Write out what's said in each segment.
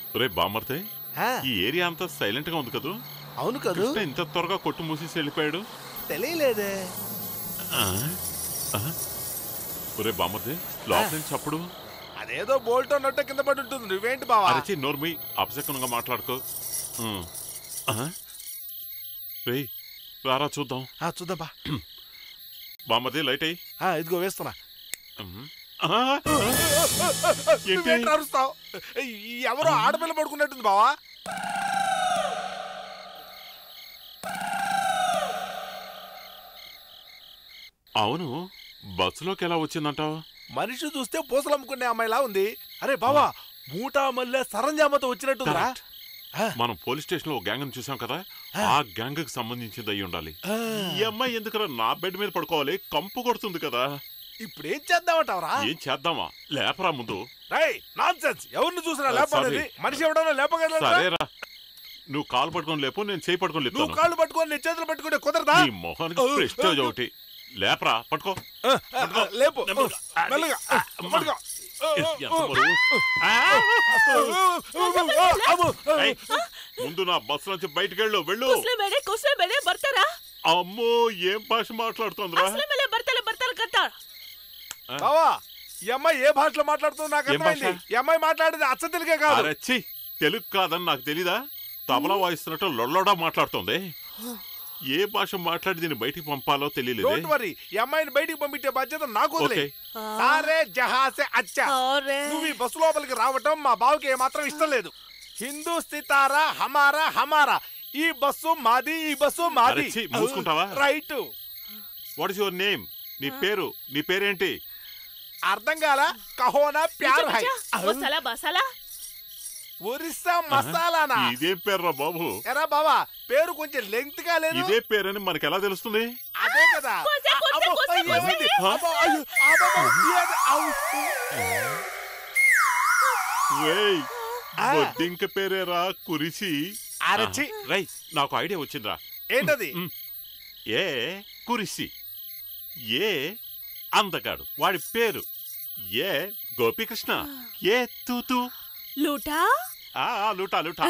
రే బామర్తే ఆ, ఈ ఏరియా అంతా సైలెంట్ గా ఉంది కదూ అవును కదూ కృష్ణ ఇంత త్వరగా కొట్టు మూసేసి వెళ్ళిపోయాడు తెలియలేదే ఆ? ఆ? ఒరే బామర్తే లోపల నుంచి చప్పుడు అదేదో బోల్ట్ నొట్ట కింద పడి ఉంటుంది నువ్వేంటి బావా అరచి నోర్మి అపశకునంగా మాట్లాడుకో ఉమ్. ఆ? రేయ్ రారా చూద్దాం ఆ, చూద్దాం బా బామర్ది లైట్ అయ్యి ఆ, ఇదిగో వేస్తున్నా ఏంటి నువ్వేంటి అరుస్తావు ఎవరో ఆడపిల్ల పడుకున్నట్టుంది బావా అవును బస్సులోకి ఎలా వచ్చిందంటావు మనిషి చూస్తే పూసలు అమ్ముకునే అమ్మాయిలా ఉంది అరే బావా మూటా మల్లె సరంజామతో వచ్చినట్టుందిరా Correct. ఆ, మనం పోలీస్ స్టేషన్ లో గ్యాంగ్ చూసాం కదా ఆ గ్యాంగ్ కి సంబంధించింది అయి ఉండాలి ఆ. ఈ అమ్మాయి ఎందుకురా నా బెడ్ మీద పడుకోవాలి కంపు కొడుతుంది కదా ఇప్పుడు ఏం చేద్దామంటావరా ఏం చేద్దామా లేపరా ముందు రై నాన్ సెన్స్ ఎవరిని చూసినా ఆ, లేపనేది sorry. మనిషి ఎవడన్నా లేపగలరా సరేరా నువ్వు కాలు పట్టుకొని లేపు నేను చేయి పట్టుకొని నువ్వు లేపుతాను కాళ్ళు పట్టుకొని నీ చేతులు పట్టుకుంటే కుదరదా నీ మొహానికి ప్రెస్టేజ్ ఒకటి లేపరా పట్టుకో ఆ, ఆ, ఆ, లేపు నెమ్మదిగా. మెల్లగా ఆ, పట్టుకో. ఆ, ఆ, ఎంత బరువు? ఆ! అమ్మో. ఏయ్, ముందు నా బస్సు నుంచి బయటికి వెళ్ళు వెళ్ళు ಕುಸ್ಲೆ ಮೇಲೆ ಕುಸ್ಲೆ ಮೇಲೆ ಬರ್ತಾರಾ అమ్మో ఏం భాష మాట్లాడుతోందిరా ಅಸ್ಲೆ ಮೇಲೆ ಬರ್ತಾರೆ ಬರ್ತಾರೆ ಕತ್ತಾ బావా ఈ అమ్మాయి ఏ భాషలో మాట్లాడుతుందో నాకు ఏం అర్థమైంది భాష? ఈ అమ్మాయి మాట్లాడేది అచ్చ తెలుగే కాదు అరచి తెలుగు కాదని నాకు తెలీదా తబలా వాయిస్తున్నట్టు లొల్లడా మాట్లాడుతోంది ఏ భాష మాట్లాడి దీన్ని బయటికి పంపాలో తెలియలేదు డోంట్ వరీ ఈ అమ్మాయిని బయటికి పంపించే బాధ్యత నాకు వదిలే ఓకే సారే జహాసే అచ్చా ಅವ್ರೆ నువ్వు ఈ బస్సు లోపలికి రావటం మా బావకి ఏమాత్రం ఇష్టం లేదు హిందూ స్థితారా హమారా హమారా ఈ బస్సు మాది ఈ బస్సు మాది అరే, ఛీ, మూసుకుంటావా? Right what is your name నీ పేరు నీ పేరేంటి అర్థం కాల కహోనా ప్యార్ హై ಮಸಾಲ ಬಸಾಲ ఒరిస్సా మసాలానా ఇదేం పేర్రా బాబు ఎరా బావా పేరు కొంచెం లెంగ్త్ గా లేదు ఇదే పేరని మనకి ఎలా తెలుస్తుంది అదే కదా కొసే, కొసే, అబ్బో, కొసే, అయ్యో, కొసే. ఏమైంది? అబ్బో, అయ్యో, అబ్బో, ఏది? అవ్వు. రేయ్ ఆ. బొద్దింక పేరేరా కురిసి అరచి రై నాకు ఐడియా వచ్చిందిరా ఏంటది మ్. ఏ కురిసి ఏ అందగాడు వాడి పేరు ఏ గోపీకృష్ణ ఏ తూతూ ಲೂಟ ఆ ఆ, లూటా లూటా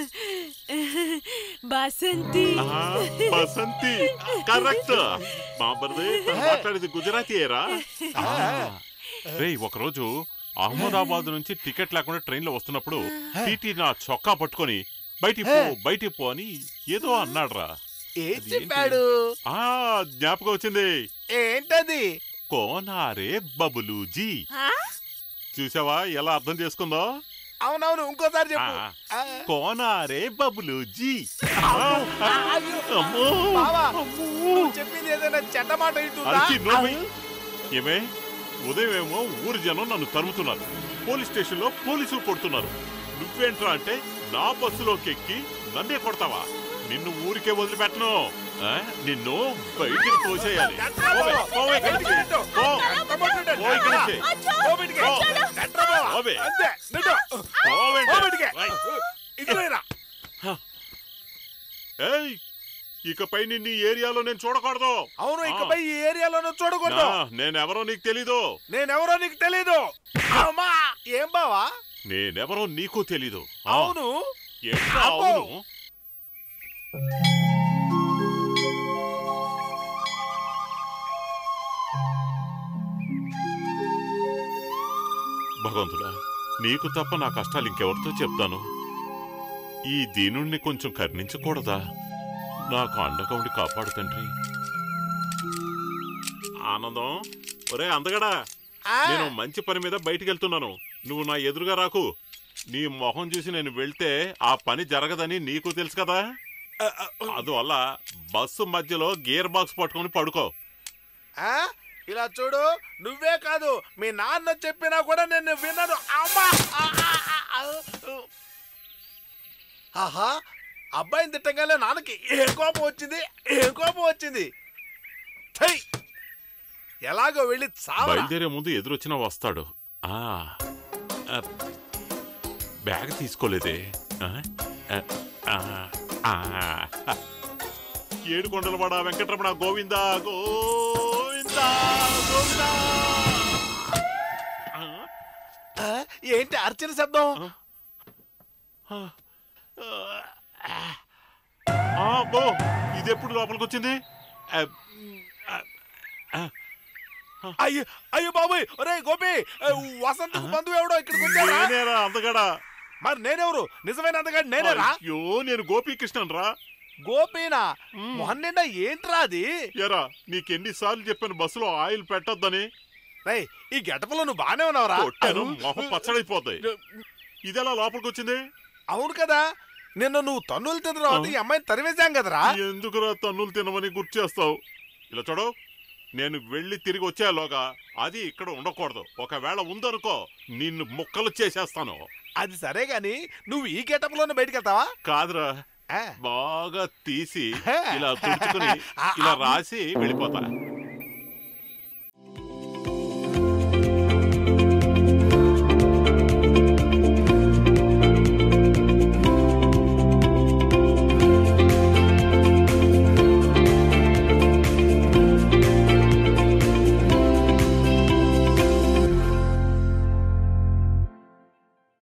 ಬಾಸಂತಿ ఆ, బసంతి కరెక్ట్ బాబర్ది మాట్లాడేది గుజరాతీ ఏరా రే ఒకరోజు అహ్మదాబాద్ నుంచి టికెట్ లేకుండా ట్రైన్ లో వస్తున్నప్పుడు టీటీ నా చొక్కా పట్టుకొని బయటికి పో బయటికి పో అని ఏదో అన్నాడురా ఏం అది చెప్పాడు ఆ జ్ఞాపకం వచ్చింది ఏంటది కోనారే బబులూజీ ఆ? చూసావా ఎలా అర్థం చేసుకుందో అవునవును ఇంకోసారి చెప్పు ఆ. ఆ. కోనారే బబులూజీ అయ్యో. అమ్మో బావా, అమ్మో. నువ్వు చెప్పింది ఏదైనా చెడ్డ మాట వింటుందా? అరచి నోర్మి. ఏమే ఉదయం ఏమో ఊరి జనం నన్ను తరుముతున్నారు పోలీస్ స్టేషన్ లో పోలీసులు కొడుతున్నారు నువ్వేంట్రా అంటే నా బస్సులోకి ఎక్కి నన్నే కొడతావా నిన్ను ఊరికే వదిలిపెట్టను ఆ? నిన్ను బయటికి తోసేయాలి ఎట్రా పోవే, బావా? పోవే ఇక్కడి బయటికి నుంచి. నెట్టు. పో. ఎంత పట్టుకుంటే పో ఇక్కడి నుంచి. పో బయటికి. పో. ఎట్రా బావా? పోవే. అంతే, నెట్టు. పోవేంటి? పో బయటికి. రై. ఇటువైరా. ఏయ్ ఇకపై నిన్ను ఈ ఏరియాలో నేను చూడకూడదు అవును ఆ. ఇకపై ఈ ఏరియాలోనూ చూడకూడదు నా, నేనెవరో నీకు తెలీదు నేనెవరో నీకు తెలీదు అమ్మా ఏం బావా నేనెవరో నీకు తెలీదు ఆ, అవును ఏంట్రా అబ్బో. అవును భగవంతుడా నీకు తప్ప నా కష్టాలు ఇంకెవరితో చెప్తాను ఈ దీనుణ్ణి కొంచెం కరుణించకూడదా నాకు అండగా ఉండి కాపాడు తండ్రి ఆనందం ఒరే అందగడా ఆ, నేను మంచి పని మీద బయటికి వెళ్తున్నాను నువ్వు నా ఎదురుగా రాకు నీ మొహం చూసి నేను వెళ్తే ఆ పని జరగదని నీకు తెలుసు కదా ఆ, ఆ, అందువల్ల బస్సు మధ్యలో గేర్ బాక్స్ పట్టుకొని పడుకో ఆ? ఇలా చూడు నువ్వే కాదు మీ నాన్న చెప్పినా కూడా నేను వినను అమ్మా ఆ, ఆ, ఆ, ఆ. ఆహా అబ్బాయిని తిట్టగానే నాన్నకి ఏ కోపం వచ్చింది ఏ కోపం వచ్చింది థై ఎలాగో వెళ్ళి చావరా బయలుదేరే ముందు ఎదురొచ్చినా వస్తాడు ఆ ఆ, బ్యాగ్ తీసుకోలేదే ఆ, ఆ, ఆ, ఆ. ఏడు కొండలవాడ వెంకటరమణ గోవిందా గోవిందా గోవిందా ఆ, ఆ, ఏంటి అర్చన శబ్దం ఆ, బో ఇది ఎప్పుడు లోపలికి వచ్చింది ఆ, ఆ, అయ్యో అయ్యో బాబోయ్ ఒరే గోపి ఏ, వసంతకు బంధువు ఎవడో ఇక్కడికి వచ్చారా నేనేరా అందగాడా మరి నేనెవరు నిజమైన అందగాడు నేనేరా అయ్యో నేను గోపీకృష్ణన్ రా గోపీనా మొహన్ నిండా ఏంట్రా అది ఎరా నీకెన్నిసార్లు చెప్పాను బస్సులో ఆయిల్ పెట్టొద్దని రేయ్ ఈ గెటపలో నువ్వు బానే ఉన్నావురా కొట్టాను మొహం పచ్చడైపోతాయి ఇదెలా లోపలికి వచ్చింది అవును కదా నిన్న నువ్వు తన్నులు తిన్న తర్వాత ఈ అమ్మాయిని తరివేశాం కదరా ఎందుకురా తన్నులు తినమని గుర్తు చేస్తావు ఇలా చూడు నేను వెళ్ళి తిరిగి వచ్చేలోగా అది ఇక్కడ ఉండకూడదు ఒకవేళ ఉందనుకో నిన్ను ముక్కలు చేసేస్తాను అది సరే గాని నువ్వు ఈ గెటప్లోనే బయటికి వెళ్తావా కాదురా ఆ, బాగా తీసి ఇలా తుడుచుకుని ఇలా రాసి వెళ్ళిపోతా